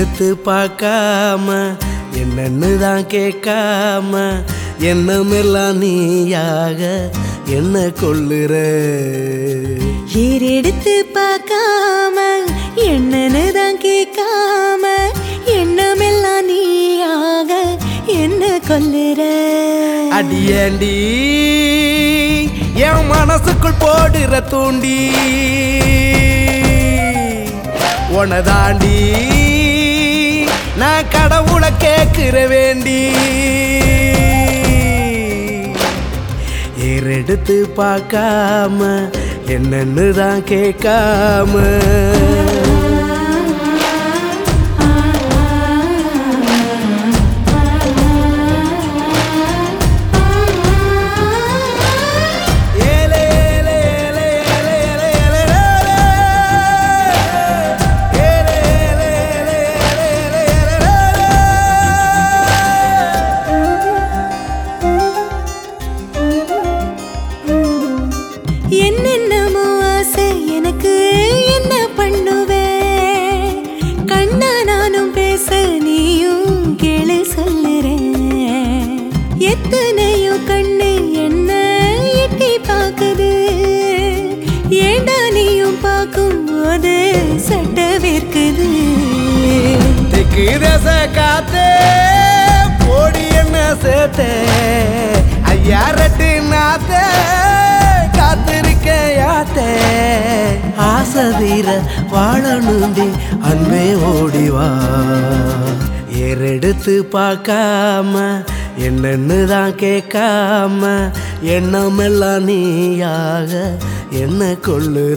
ஏறெடுத்து பார்க்காம என்னன்னு தான் கேட்காம எண்ணமெல்லாம் நீயாக என்ன கொள்ளுற ஏறெடுத்து பார்க்காம என்னன்னு தான் கேட்காம எண்ணமெல்லாம் நீயாக என்ன கொல்லுற அடியேண்டி என் மனசுக்குள் போடுற தூண்டி உனதாண்டி நான் கடவுளை கேட்கிற வேண்டி ஏறெடுத்து பார்க்காம என்னன்னு தான் கேட்காம ஏலே ஏலே ஏலே ஏலே ஏலே ஏலே ஏலே. ஏலே ஏலே ஏலே ஏலே ஏலே ஏலே ஏலே. என்னென்னமோ ஆசை எனக்கு என்ன பண்ணுவே கண்ணா நானும் பேச நீயும் கேளு சொல்லுறேன் எத்தனையோ கண்ணு என்ன எட்டி பார்க்குது ஏண்டா நீயும் பார்க்கும் போது சட்ட வேர்க்குது தெற்கு தேச காத்தே போடி என்ன சேர்த்தே ஐயா ரெட்டு நாத்தே காத்திருக்க யாத்தே ஆசை தீர வாழணுண்டி அன்பே ஓடிவா ஏறெடுத்து பார்க்காம என்னன்னு தான் கேட்காம எண்ணமெல்லாம் நீயாக என்ன கொள்ளுற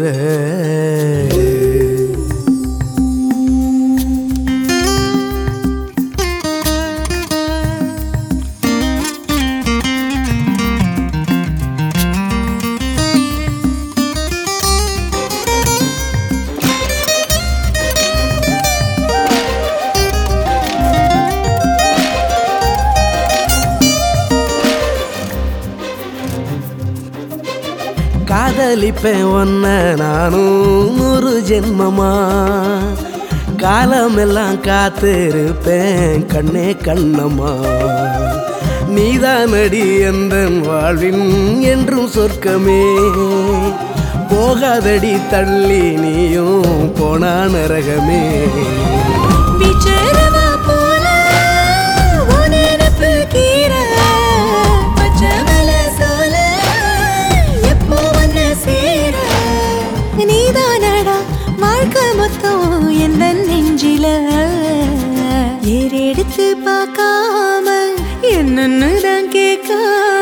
காதலிப்பேன் ஒன்ன நானும் நூறு ஜென்மமா காலமெல்லாம் காத்திருப்பேன் கண்ணே கண்ணம்மா நீதானடி எந்த வாழ்வின் என்றும் சொர்க்கமே போகாதடி தள்ளி நீயும் போனா நரகமே பிச்சரவா போல உன் நினப்பு கீரை, பச்சை மலை சோல, எப்போ வந்து சேர? நீதானடா வாழ்க்கை மொத்தம் எந்த நெஞ்சில ஏறெடுத்து பார்க்காம என்னன்னு தான் கேட்காம